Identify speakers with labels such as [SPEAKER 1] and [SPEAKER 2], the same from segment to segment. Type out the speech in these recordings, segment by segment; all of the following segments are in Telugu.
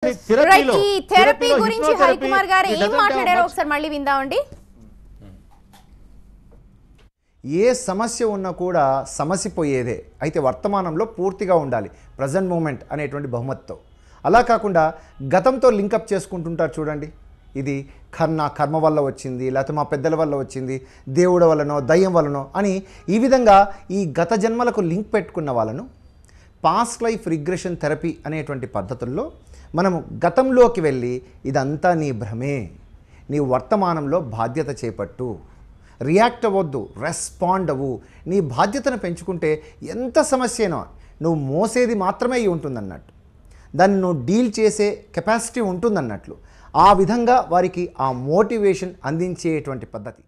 [SPEAKER 1] థెరపీలో
[SPEAKER 2] Right, ఈ థెరపీ
[SPEAKER 1] థెరపీలో
[SPEAKER 2] గురించి
[SPEAKER 1] hypnotherapy,
[SPEAKER 2] హరికుమార్ గారు
[SPEAKER 1] it
[SPEAKER 2] ఏం
[SPEAKER 1] doesn't have
[SPEAKER 2] మాట్లాడారో
[SPEAKER 1] much-
[SPEAKER 2] ఒకసారి మళ్ళీ విందామండి
[SPEAKER 3] ఏ సమస్య ఉన్నా కూడా సమసిపోయేదే అయితే వర్తమానంలో పూర్తిగా ఉండాలి ప్రజెంట్ మూమెంట్ అనేటువంటి బహుమతితో అలా కాకుండా గతంతో లింకప్ చేసుకుంటుంటారు చూడండి ఇది కర్ణ కర్మ వల్ల వచ్చింది లేకపోతే మా పెద్దల వల్ల వచ్చింది దేవుడి వల్లనో దయ్యం వల్లనో అని ఈ విధంగా ఈ గత జన్మలకు లింక్ పెట్టుకున్న వాళ్ళను పాస్ట్ లైఫ్ రిగ్రెషన్ థెరపీ అనేటువంటి పద్ధతుల్లో మనము గతంలోకి వెళ్ళి ఇదంతా నీ భ్రమే నీ వర్తమానంలో బాధ్యత చేపట్టు రియాక్ట్ అవ్వద్దు రెస్పాండ్ అవ్వు నీ బాధ్యతను పెంచుకుంటే ఎంత సమస్యనో నువ్వు మోసేది మాత్రమే అయి ఉంటుందన్నట్టు దాన్ని నువ్వు డీల్ చేసే కెపాసిటీ ఉంటుందన్నట్లు ఆ విధంగా వారికి ఆ మోటివేషన్ అందించేటువంటి పద్ధతి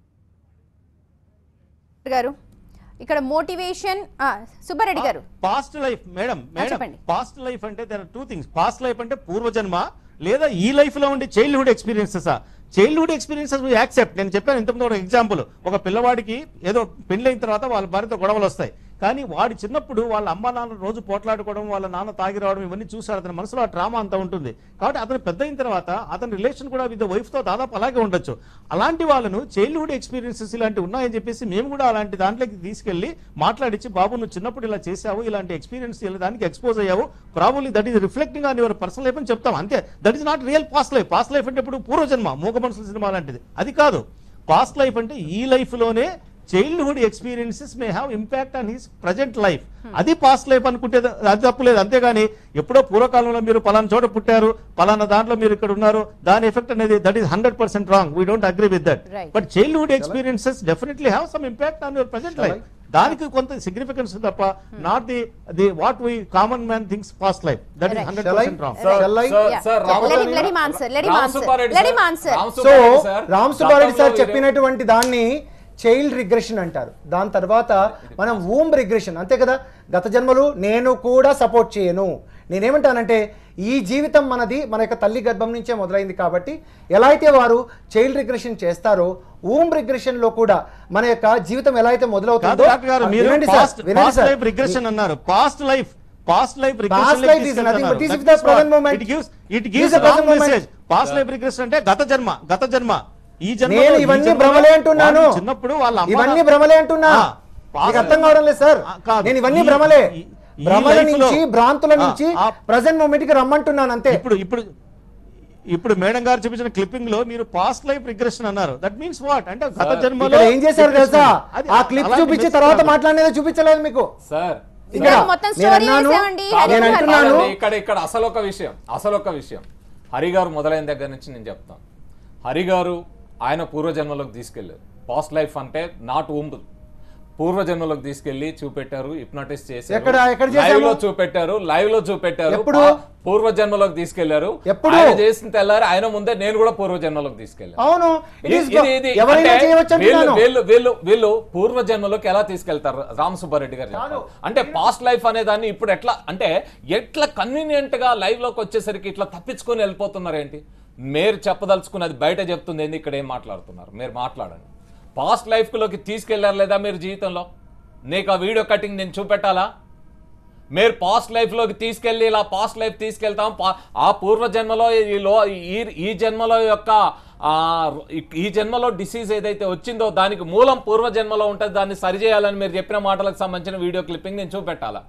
[SPEAKER 2] గారు ఇక్కడ మోటివేషన్ సుబ్బారెడ్డి గారు
[SPEAKER 1] పాస్ట్ లైఫ్ మేడం మేడం
[SPEAKER 2] చెప్పండి.
[SPEAKER 1] పాస్ట్ లైఫ్ అంటే there are two things past life అంటే పూర్వజన్మ లేదా ఈ లైఫ్ లో ఉండే childhood experiences childhood experiences accept నేను చెప్పాను ఇంతకుముందు ఒక ఎగ్జాంపుల్ ఒక పిల్లవాడికి ఏదో పెళ్ళైన తర్వాత వాళ్ళ భార్యతో గొడవలు వస్తాయి కానీ వాడి చిన్నప్పుడు వాళ్ళ అమ్మ నాన్న రోజు పోట్లాడుకోవడం వాళ్ళ నాన్న తాగి రావడం ఇవన్నీ చూసాడు అతని మనసులో ఆ ట్రామా అంతా ఉంటుంది కాబట్టి అతను పెద్ద అయిన తర్వాత అతని రిలేషన్ కూడా విత్ వైఫ్ తో దాదాపు అలాగే ఉండొచ్చు అలాంటి వాళ్ళను చైల్డ్హుడ్ ఎక్స్పీరియన్సెస్ ఇలాంటి ఉన్నాయని చెప్పేసి మేము కూడా అలాంటి దాంట్లోకి తీసుకెళ్లి మాట్లాడించి బాబు నువ్వు చిన్నప్పుడు ఇలా చేసావు ఇలాంటి ఎక్స్పీరియన్స్ దానికి ఎక్స్పోజ్ అయ్యావు probably that is reflecting on your personal life అని చెప్తాం అంతే that is not real past life past life అంటే ఇప్పుడు పూర్వజన్మ మూగ మనసుల సినిమా లాంటిది అది కాదు పాస్ట్ లైఫ్ అంటే ఈ లైఫ్ లోనే childhood experiences may have impact on his present life అది పాస్ట్ లైఫ్ అనుకుంటే అది తప్పులేదు అంతేగాని ఎప్పుడో పూర్వకాలంలో మీరు పలానా చోట పుట్టారు పలానా దాంట్లో మీరు ఇక్కడ ఉన్నారు దాని ఎఫెక్ట్ అనేది that is hundred percent wrong we don't agree with that
[SPEAKER 2] Right.
[SPEAKER 1] But childhood experiences definitely have some impact on your present life దానికి కొంత సిగ్నిఫికెన్స్ తప్ప not the the what we common man things past life that is
[SPEAKER 2] Right.
[SPEAKER 1] Hundred
[SPEAKER 3] Shall I?
[SPEAKER 1] Percent wrong
[SPEAKER 3] Sir, shall I?
[SPEAKER 2] Yeah. Let him- let him answer, let him answer, let him answer.
[SPEAKER 3] So Ram Subbareddy sir చెప్పినటువంటి దాన్ని చైల్డ్ రిగ్రెషన్ అంటారు దాని తర్వాత మనం వూమ్ రిగ్రెషన్ అంతే కదా గత జన్మలు నేను కూడా సపోర్ట్ చేయను నేనేమంటానంటే ఈ జీవితం మనది మన యొక్క తల్లి గర్భం నుంచే మొదలైంది కాబట్టి ఎలా అయితే వారు చైల్డ్ రిగ్రెషన్ చేస్తారో వూమ్ రిగ్రెషన్ లో కూడా మన యొక్క జీవితం ఎలా అయితే
[SPEAKER 1] కాదు
[SPEAKER 3] మొదలవుతుందో
[SPEAKER 1] డాక్టర్ గారు మీరు
[SPEAKER 3] వినండి సార్,
[SPEAKER 1] పాస్ట్
[SPEAKER 3] వినండి
[SPEAKER 1] పాస్ట్
[SPEAKER 3] సార్.
[SPEAKER 1] లైఫ్ రిగ్రెషన్ అన్నారు past life past life
[SPEAKER 3] Past life is nothing but this is the present moment.
[SPEAKER 1] It gives it
[SPEAKER 3] This
[SPEAKER 1] gives
[SPEAKER 3] is the present moment.
[SPEAKER 1] Message past life regression అంటే గత జన్మ గత జన్మ ఈ జన్మ
[SPEAKER 3] నేను ఇవన్నీ భ్రమలే అంటున్నాను
[SPEAKER 1] చిన్నప్పుడు వాళ్ళ అమ్మ
[SPEAKER 3] ఇవన్నీ భ్రమలే అంటున్నా
[SPEAKER 1] ఆ, past
[SPEAKER 3] మీకు అర్థం కావడం లేదు సార్
[SPEAKER 1] ఆ, కాదు.
[SPEAKER 3] నేను ఇవన్నీ
[SPEAKER 1] ఈ-
[SPEAKER 3] భ్రమలే
[SPEAKER 1] ఈ- ఈ
[SPEAKER 3] భ్రమల
[SPEAKER 1] life లో-
[SPEAKER 3] నుంచి భ్రాంతుల
[SPEAKER 1] ఆ,
[SPEAKER 3] నుంచి
[SPEAKER 1] ఆ,
[SPEAKER 3] ప్రజెంట్ మూమెంట్ కి రమ్మంటున్నాను అంతే
[SPEAKER 1] ఇప్పుడు ఇప్పుడు ఇప్పుడు మేడం గారు చూపించిన క్లిప్పింగ్ లో మీరు పాస్ట్ లైఫ్ రిగ్రెషన్ అన్నారు దట్ మీన్స్ వాట్ అంటే గత
[SPEAKER 4] Sir,
[SPEAKER 1] జన్మలో
[SPEAKER 3] ఇక్కడ ఏం చేశారు తెలుసా
[SPEAKER 1] అది
[SPEAKER 3] ఆ క్లిప్
[SPEAKER 1] అలాంటి
[SPEAKER 3] చూపించి
[SPEAKER 1] message
[SPEAKER 3] తర్వాత
[SPEAKER 1] కాదు.
[SPEAKER 3] మాట్లాడేది చూపించలేదు మీకు
[SPEAKER 4] సార్
[SPEAKER 3] ఇక్కడ
[SPEAKER 2] సార్, మొత్తం
[SPEAKER 3] నేను
[SPEAKER 2] story
[SPEAKER 3] అన్నాను,
[SPEAKER 2] వేసామండి.
[SPEAKER 3] నేను
[SPEAKER 2] హరి గారు.
[SPEAKER 3] అంటున్నాను
[SPEAKER 4] కాదండి, ఇక్కడ ఇక్కడ అసలు ఒక విషయం అసలు ఒక విషయం హరి గారు మొదలైన దగ్గర నుంచి నేను చెప్తాను హరి గారు ఆయన పూర్వజన్మలోకి తీసుకెళ్లారు పాస్ట్ లైఫ్ అంటే నాట్ ఊంబ్ పూర్వజన్మలోకి తీసుకెళ్లి చూపెట్టారు హిప్నోటైజ్ చేశారు
[SPEAKER 3] ఎక్కడ- ఎక్కడ
[SPEAKER 4] లైవ్
[SPEAKER 3] చేశాము?
[SPEAKER 4] లో చూపెట్టారు లైవ్ లో చూపెట్టారు
[SPEAKER 3] ఎప్పుడు?
[SPEAKER 4] పా- పూర్వజన్మలోకి తీసుకెళ్లారు
[SPEAKER 3] ఎప్పుడు?
[SPEAKER 4] ఆయన చేసిన తెల్లారి ఆయన ముందే నేను కూడా పూర్వజన్మలోకి తీసుకెళ్లాను
[SPEAKER 3] అవును it is
[SPEAKER 4] ఇది- ఇది- ఇది
[SPEAKER 3] ఎవరైనా
[SPEAKER 4] అంటే
[SPEAKER 3] చేయవచ్చు
[SPEAKER 4] వీళ్ళు
[SPEAKER 3] అంటున్నాను
[SPEAKER 4] వీళ్ళు వీళ్ళు వీళ్ళు పూర్వ జన్మలోకి ఎలా తీసుకెళ్తారు రామ్ సుబ్బారెడ్డి గారు చెప్పాలి. అంటే పాస్ట్ లైఫ్ అనే దాన్ని ఇప్పుడు ఎట్లా అంటే ఎట్లా కన్వీనియంట్ గా లైవ్ లోకి వచ్చేసరికి ఇట్లా తప్పించుకొని వెళ్ళిపోతున్నారు ఏంటి మీరు చెప్పదలుచుకున్నది బయట చెప్తుంది ఏంది ఇక్కడ ఏం మాట్లాడుతున్నారు మీరు మాట్లాడండి పాస్ట్ లైఫ్ లోకి తీసుకెళ్లారు లేదా మీరు జీవితంలో నీకు ఆ వీడియో కటింగ్ నేను చూపెట్టాలా మీరు పాస్ట్ లైఫ్లోకి తీసుకెళ్ళి ఇలా పాస్ట్ లైఫ్ తీసుకెళ్తాం పా- ఆ పూర్వ జన్మలో ఈ లో ఈ ఈ జన్మలో యొక్క ఆ, ఈ జన్మలో డిసీజ్ ఏదైతే వచ్చిందో దానికి మూలం పూర్వ జన్మలో ఉంటుంది దాన్ని సరిచేయాలని మీరు చెప్పిన మాటలకు సంబంధించిన వీడియో క్లిప్పింగ్ నేను చూపెట్టాలా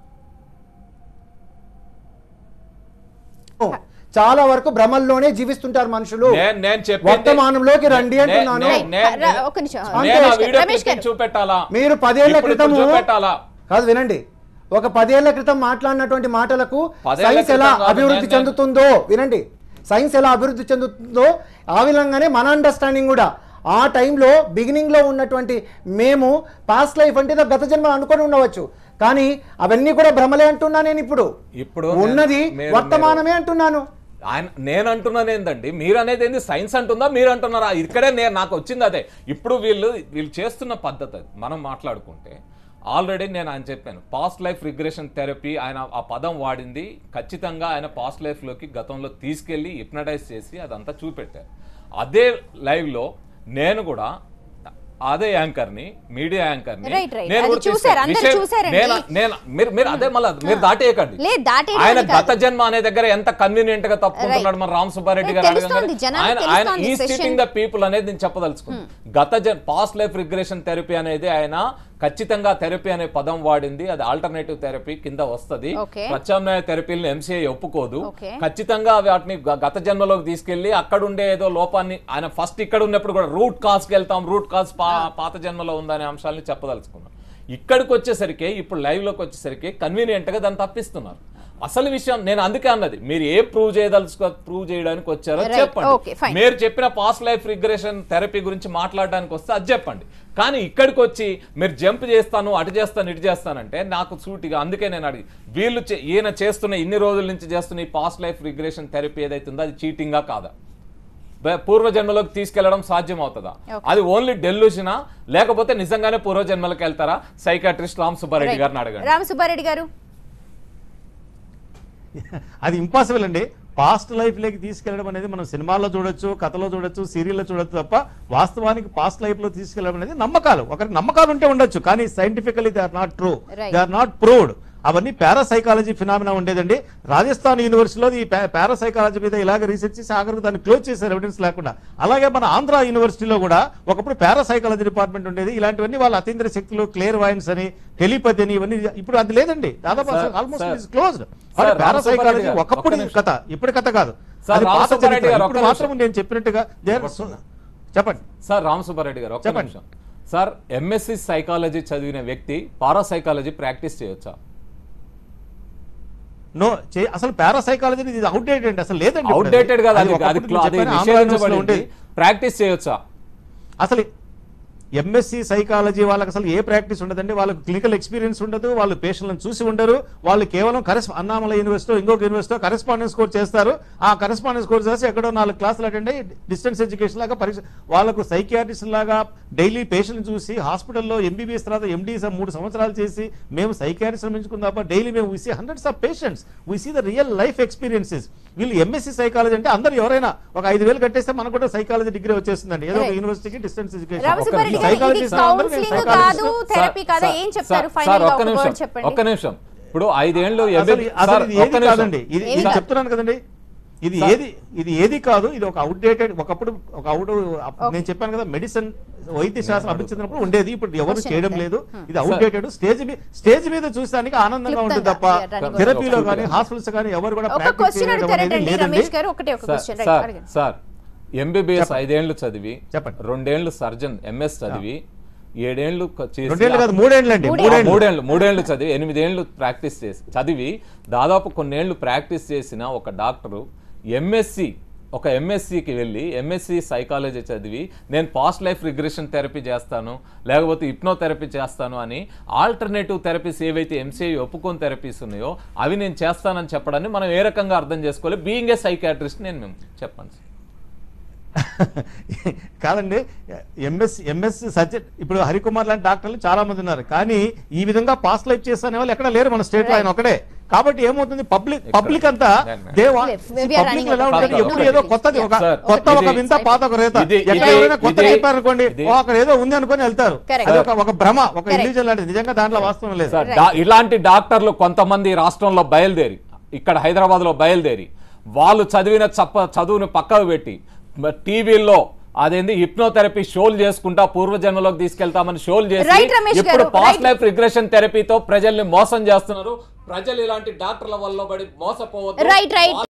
[SPEAKER 3] చాలా వరకు భ్రమల్లోనే జీవిస్తుంటారు మనుషులు
[SPEAKER 4] నేను నేను చెప్పింది-
[SPEAKER 3] వర్తమానంలోకి రండి
[SPEAKER 4] నే-
[SPEAKER 3] అంటున్నాను
[SPEAKER 4] నే- నే-
[SPEAKER 2] రా- ఒక్క నిమిషం.
[SPEAKER 4] నేను ఆ
[SPEAKER 2] రమేష్ గారు,
[SPEAKER 4] వీడియో
[SPEAKER 2] రమేష్
[SPEAKER 4] క్లిప్పింగ్
[SPEAKER 2] గారు.
[SPEAKER 4] చూపెట్టాలా
[SPEAKER 3] మీరు పదేళ్ల
[SPEAKER 4] ఇప్పుడు- ఇప్పుడు
[SPEAKER 3] క్రితము
[SPEAKER 4] చూపెట్టాలా
[SPEAKER 3] కాదు వినండి ఒక పదేళ్ల క్రితం మాట్లాడినటువంటి మాటలకు
[SPEAKER 4] పదేళ్ల
[SPEAKER 3] సైన్స్ ఎలా
[SPEAKER 4] క్రితం కాదు,
[SPEAKER 3] అభివృద్ధి
[SPEAKER 4] నేను-
[SPEAKER 3] చెందుతుందో వినండి సైన్స్ ఎలా అభివృద్ధి చెందుతుందో ఆ విధంగానే మన అండర్స్టాండింగ్ కూడా ఆ టైంలో బిగినింగ్ లో ఉన్నటువంటి మేము పాస్ట్ లైఫ్ అంటే ఏదో గత జన్మ అనుకొని ఉండవచ్చు కానీ అవన్నీ కూడా భ్రమలే అంటున్నా నేను ఇప్పుడు
[SPEAKER 4] ఇప్పుడు నేను-
[SPEAKER 3] ఉన్నది
[SPEAKER 4] మీరు-
[SPEAKER 3] వర్తమానమే అంటున్నాను
[SPEAKER 4] ఆయన నేను అంటున్నాను ఏందండి మీరు అనేది ఏంది సైన్స్ అంటుందా మీరు అంటున్నారా ఇక్కడే నేను నాకు వచ్చింది అదే ఇప్పుడు వీళ్ళు వీళ్ళు చేస్తున్న పద్ధతి అది మనం మాట్లాడుకుంటే ఆల్రెడీ నేను ఆయన చెప్పాను పాస్ట్ లైఫ్ రిగ్రెషన్ థెరపీ ఆయన ఆ పదం వాడింది ఖచ్చితంగా ఆయన పాస్ట్ లైఫ్లోకి గతంలో తీసుకెళ్ళి హిప్నటైజ్ చేసి అదంతా చూపెట్టారు అదే లైవ్లో నేను కూడా అదే యాంకర్ ని మీడియా యాంకర్ ని
[SPEAKER 2] Right, right.
[SPEAKER 4] నేను
[SPEAKER 2] అది
[SPEAKER 4] కూడా
[SPEAKER 2] చూశారు,
[SPEAKER 4] తీసుకెళ్ళి-
[SPEAKER 2] అందరూ
[SPEAKER 4] విషయం-
[SPEAKER 2] చూశారండి.
[SPEAKER 4] నేను నేను మీరు మీరు అదే మళ్ళీ మీరు దాటేయకండి
[SPEAKER 2] లేదు, దాటేయడం
[SPEAKER 4] ఆయన
[SPEAKER 2] అని కాదు.
[SPEAKER 4] గత జన్మ అనే దగ్గర ఎంత కన్వీనియంట్ గా తప్పుకుంటున్నాడు మన రామ్ సుబ్బారెడ్డి గారు
[SPEAKER 2] తెలుస్తోంది,
[SPEAKER 4] అడగంగానే.
[SPEAKER 2] జనానికి
[SPEAKER 4] ఆయన ఆయన
[SPEAKER 2] తెలుస్తోంది
[SPEAKER 4] ఈ
[SPEAKER 2] session.
[SPEAKER 4] సిట్టింగ్ ద పీపుల్ అనేది నేను చెప్పదలుచుకున్నాను గత జన్ పాస్ట్ లైఫ్ రిగ్రెషన్ థెరపీ అనేది ఆయన ఖచ్చితంగా థెరపీ అనే పదం వాడింది అది ఆల్టర్నేటివ్ థెరపీ కింద వస్తది
[SPEAKER 2] Okay.
[SPEAKER 4] ప్రత్యామ్నాయ థెరపీని ఎంసీఐ ఒప్పుకోదు
[SPEAKER 2] Okay.
[SPEAKER 4] ఖచ్చితంగా వాటిని గ- గత జన్మలోకి తీసుకెళ్లి అక్కడ ఉండే ఏదో లోపాన్ని ఆయన ఫస్ట్ ఇక్కడ ఉన్నప్పుడు కూడా రూట్ కాజ్ కి వెళ్తాం రూట్ కాజ్ పాత జన్మలో ఉందనే అంశాలని చెప్పదలుచుకున్నాం ఇక్కడికి వచ్చేసరికి ఇప్పుడు లైవ్ లోకి వచ్చేసరికి కన్వీనియంట్ గా దాన్ని తప్పిస్తున్నారు అసలు విషయం నేను అందుకే అన్నది మీరు ఏ ప్రూవ్ చేయదలుచుకో ప్రూవ్ చేయడానికి వచ్చారో
[SPEAKER 2] Right. Okay,
[SPEAKER 4] చెప్పండి
[SPEAKER 2] fine.
[SPEAKER 4] మీరు చెప్పిన పాస్ట్ లైఫ్ రిగ్రెషన్ థెరపీ గురించి మాట్లాడడానికి వస్తే అది చెప్పండి కానీ ఇక్కడికి వచ్చి మీరు జంప్ చేస్తాను అటు చేస్తాను ఇటు చేస్తానంటే నాకు సూటిగా అందుకే నేను అడిగి వీళ్ళు చే- ఈయన చేస్తున్న ఇన్ని రోజుల నుంచి చేస్తున్న ఈ పాస్ట్ లైఫ్ రిగ్రెషన్ థెరపీ ఏదైతే ఉందో అది చీటింగా కాదా బ- పూర్వజన్మలోకి తీసుకెళ్లడం సాధ్యం అవుతుందా అది ఓన్లీ డెల్యూషనా లేకపోతే నిజంగానే పూర్వజన్మలకు వెళ్తారా సైకాట్రిస్ట్ రామ్ సుబ్బారెడ్డి గారిని అడగండి
[SPEAKER 2] రామ్ సుబ్బారెడ్డి గారు
[SPEAKER 1] అది ఇంపాసిబుల్ అండి పాస్ట్ లైఫ్ లోకి తీసుకెళ్ళడం అనేది మనం సినిమాల్లో చూడొచ్చు కథలో చూడొచ్చు సీరియల్లో చూడొచ్చు తప్ప వాస్తవానికి పాస్ట్ లైఫ్ లో తీసుకెళ్ళడం అనేది నమ్మకాలు ఒకరికి నమ్మకాలు ఉంటే ఉండొచ్చు కానీ scientifically they are not true
[SPEAKER 2] Right.
[SPEAKER 1] They are not proved అవన్నీ పారాసైకాలజీ ఫినామినా ఉండేదండి రాజస్థాన్ యూనివర్సిటీలో ఈ పారాసైకాలజీ మీద ఇలాగ రీసెర్చ్ చేసి ఆఖరికి దాన్ని క్లోజ్ చేశారు ఎవిడెన్స్ లేకుండా అలాగే మన ఆంధ్ర యూనివర్సిటీలో కూడా ఒకప్పుడు పారాసైకాలజీ డిపార్ట్మెంట్ ఉండేది ఇలాంటివన్నీ వాళ్ళ అతీంద్ర శక్తులు క్లియర్ వాయిన్స్ అని టెలిపతి అని ఇవన్నీ ఇప్పుడు అది లేదండి దాదాపు
[SPEAKER 4] Sir,
[SPEAKER 1] almost
[SPEAKER 4] sir.
[SPEAKER 1] Is closed
[SPEAKER 4] Sir,
[SPEAKER 1] parapsychology
[SPEAKER 4] Ramasubbareddy గారు,
[SPEAKER 1] ఒకప్పుడు
[SPEAKER 4] ఒక్క నిమిషం.
[SPEAKER 1] కథ ఇప్పుడు కథ కాదు
[SPEAKER 4] Sir,
[SPEAKER 1] అది పాత
[SPEAKER 4] రామసుబ్బారెడ్డి
[SPEAKER 1] చరిత్ర.
[SPEAKER 4] గారు,
[SPEAKER 1] ఇప్పుడు
[SPEAKER 4] ఒక్క
[SPEAKER 1] మాత్రం నేను చెప్పినట్టుగా there is- చెప్పండి
[SPEAKER 4] సార్ రామ్ సుబ్బారెడ్డి గారు ఒక్క
[SPEAKER 1] చెప్పండి.
[SPEAKER 4] నిమిషం సార్ ఎంఎస్సి సైకాలజీ చదివిన వ్యక్తి పారాసైకాలజీ ప్రాక్టీస్ చేయొచ్చా
[SPEAKER 1] నో చే- అసలు పారాసైకాలజీ ఇది అవుట్డేటెడ్ అండి అసలు లేదండి ఇప్పుడు అది.
[SPEAKER 4] అవుట్డేటెడ్ కాదు అది
[SPEAKER 1] ఒకప్పుడు
[SPEAKER 4] అది
[SPEAKER 1] నేను
[SPEAKER 4] అది
[SPEAKER 1] చెప్పాను, ఆంధ్ర యూనివర్సిటీలో
[SPEAKER 4] నిషేధించబడింది
[SPEAKER 1] ఉండేది
[SPEAKER 4] ప్రాక్టీస్ చేయొచ్చా
[SPEAKER 1] అసలు ఎంఎస్సి సైకాలజీ వాళ్ళకి అసలు ఏ ప్రాక్టీస్ ఉండదండి వాళ్ళకి క్లినికల్ ఎక్స్పీరియన్స్ ఉండదు వాళ్ళు పేషెంట్లను చూసి ఉండరు వాళ్ళు కేవలం కరెస్ అన్నామల యూనివర్సిటీ ఇంకొక యూనివర్సిటీ కరెస్పాండెన్స్ కోర్స్ చేస్తారు ఆ కరెస్పాండెన్స్ కోర్స్ చేసి ఎక్కడో నాలుగు క్లాసులు అటెండ్ అయ్యి డిస్టెన్స్ ఎడ్యుకేషన్ లాగా పరీక్ష వాళ్ళకు సైకియాట్రిస్ట్ లాగా డైలీ పేషెంట్ చూసి హాస్పిటల్లో ఎంబీబీఎస్ తర్వాత ఎండి మూడు సంవత్సరాలు చేసి మేము సైకియాట్రిస్ట్ ఎంచుకున్న తప్ప డైలీ మేము we hundreds of patients we see the real life experiences వీళ్ళు ఎంఎస్సి సైకాలజీ అంటే అందరు ఎవరైనా ఒక ఐదు వేలు కట్టేస్తే మనకు కూడా సైకాలజీ డిగ్రీ వచ్చేస్తుందండి ఏదో ఒక
[SPEAKER 2] Right.
[SPEAKER 1] యూనివర్సిటీకి డిస్టెన్స్
[SPEAKER 2] రామ్
[SPEAKER 1] ఎడ్యుకేషన్
[SPEAKER 2] సుబ్బారెడ్డి గారు ఇది
[SPEAKER 1] Psychologist అందరూ నేను
[SPEAKER 2] కౌన్సిలింగ్
[SPEAKER 1] psychologist.
[SPEAKER 2] కాదు థెరపీ కాదా
[SPEAKER 4] సార్,
[SPEAKER 2] ఏం చెప్తారు
[SPEAKER 4] సార్,
[SPEAKER 2] ఫైనల్
[SPEAKER 4] సార్,
[SPEAKER 2] గా
[SPEAKER 4] ఒక్క
[SPEAKER 2] ఒక
[SPEAKER 4] నిమిషం
[SPEAKER 2] word చెప్పండి
[SPEAKER 4] ఒక్క నిమిషం ఇప్పుడు ఐదేళ్లు
[SPEAKER 1] అసలు
[SPEAKER 4] ఎంబీ
[SPEAKER 1] అసలు
[SPEAKER 4] సార్,
[SPEAKER 1] ఇది
[SPEAKER 4] ఒక్క
[SPEAKER 1] ఏది
[SPEAKER 4] నిమిషం.
[SPEAKER 1] కాదండి ఇది
[SPEAKER 2] ఏం
[SPEAKER 1] ఇది
[SPEAKER 2] కాదు.
[SPEAKER 1] చెప్తున్నాను కదండి ఇది
[SPEAKER 4] సార్.
[SPEAKER 1] ఏది ఇది ఏది కాదు ఇది ఒక అవుట్డేటెడ్ ఒకప్పుడు ఒక అవుట్ నేను చెప్పాను కదా మెడిసిన్ వైద్య శాస్త్రం అభివృద్ధి చెందినప్పుడు ఉండేది ఇప్పుడు ఎవరు
[SPEAKER 2] Question
[SPEAKER 1] చేయడం
[SPEAKER 2] ఉంది.
[SPEAKER 1] లేదు ఇది అవుట్డేటెడ్ స్టేజ్ మీద స్టేజ్ మీద చూసానికి ఆనందంగా ఉంటుంది తప్ప
[SPEAKER 2] క్లుప్తంగా, yeah, running
[SPEAKER 1] థెరపీలో
[SPEAKER 4] over.
[SPEAKER 1] కానీ హాస్పిటల్స్ కానీ ఎవరు కూడా
[SPEAKER 2] ఒక
[SPEAKER 1] practice
[SPEAKER 2] క్వశ్చన్
[SPEAKER 1] చేయడం
[SPEAKER 2] అడుగుతారండి
[SPEAKER 1] అనేది లేదండి
[SPEAKER 2] రమేష్ గారు ఒకటే ఒక
[SPEAKER 4] సార్,
[SPEAKER 2] క్వశ్చన్
[SPEAKER 4] సార్
[SPEAKER 2] అడగండి
[SPEAKER 4] సార్ ఎంబీబీఎస్ ఐదేళ్లు చదివి
[SPEAKER 1] చెప్పండి.
[SPEAKER 4] రెండేళ్లు సర్జన్ ఎంఎస్ చదివి ఏడేళ్లు క- చేసి
[SPEAKER 1] రెండేళ్ళు కాదు మూడేళ్ళు అండి
[SPEAKER 2] మూడేళ్ళు.
[SPEAKER 1] మూడేళ్ళు
[SPEAKER 4] మూడేళ్ళు మూడేళ్లు చదివి ఎనిమిదేళ్లు ప్రాక్టీస్ చేసి చదివి దాదాపు కొన్నేళ్లు ప్రాక్టీస్ చేసిన ఒక డాక్టరు ఎంఎస్సి ఒక ఎంఎస్సికి వెళ్ళి ఎంఎస్సి సైకాలజీ చదివి నేను పాస్ట్ లైఫ్ రిగ్రెషన్ థెరపీ చేస్తాను లేకపోతే హిప్నోథెరపీ చేస్తాను అని ఆల్టర్నేటివ్ థెరపీస్ ఏవైతే ఎంసీఐ ఒప్పుకొని థెరపీస్ ఉన్నాయో అవి నేను చేస్తానని చెప్పడాన్ని మనం ఏ రకంగా అర్థం చేసుకోవాలి బీయింగ్ ఏ సైకాట్రిస్ట్ నేను మేము చెప్పండి
[SPEAKER 1] కాదండి ఎంఎస్ ఎంఎస్ సర్జన్ ఇప్పుడు హరికుమార్ లాంటి డాక్టర్లు చాలా మంది ఉన్నారు కానీ ఈ విధంగా పాస్ట్ లైఫ్ చేస్తానే వాళ్ళు ఎక్కడ లేరు మన స్టేట్ లో ఆయన ఒకడే కాబట్టి ఏమవుతుంది పబ్లిక్ పబ్లిక్ అంతా
[SPEAKER 4] Right.
[SPEAKER 1] దే వా-
[SPEAKER 2] Yes, we are
[SPEAKER 1] public
[SPEAKER 2] running
[SPEAKER 1] ఎలా
[SPEAKER 2] out of
[SPEAKER 1] ఉంటుంది
[SPEAKER 2] time.
[SPEAKER 1] ఎప్పుడు ఏదో కొత్తది ఒక
[SPEAKER 4] Sir,
[SPEAKER 1] కొత్త ఒక
[SPEAKER 4] ఇది-
[SPEAKER 1] వింత పాత ఒక రేత
[SPEAKER 4] ఇది-
[SPEAKER 1] ఎక్కడ
[SPEAKER 4] ఇది-
[SPEAKER 1] ఎవరైనా కొత్త
[SPEAKER 4] ఇది-
[SPEAKER 1] చెప్పారు అనుకోండి
[SPEAKER 4] ఇది-
[SPEAKER 1] ఓ, అక్కడ ఏదో ఉంది అనుకొని వెళ్తారు
[SPEAKER 4] Correct.
[SPEAKER 1] అది ఒక- ఒక భ్రమ ఒక
[SPEAKER 2] Correct.
[SPEAKER 1] ఇల్యూజన్ లాంటిది నిజంగా దాంట్లో వాస్తవం లేదు
[SPEAKER 4] సార్ డా- ఇలాంటి డాక్టర్లు కొంతమంది రాష్ట్రంలో బయలుదేరి ఇక్కడ హైదరాబాద్ లో బయలుదేరి వాళ్ళు చదివిన చప్ప చదువుని పక్కకు పెట్టి మ- టీవీల్లో అదేంది హిప్నోథెరపీ షోలు చేసుకుంటా పూర్వజన్మలోకి తీసుకెళ్తామని షోలు చేసి
[SPEAKER 2] Right, రమేష్
[SPEAKER 4] ఇప్పుడు
[SPEAKER 2] గారు,
[SPEAKER 4] పాస్ట్
[SPEAKER 2] right.
[SPEAKER 4] లైఫ్ రిగ్రెషన్ థెరపీతో ప్రజల్ని మోసం చేస్తున్నారు ప్రజలు ఇలాంటి డాక్టర్ల వల్ల పడి మోసపోవద్దు
[SPEAKER 2] Right, right.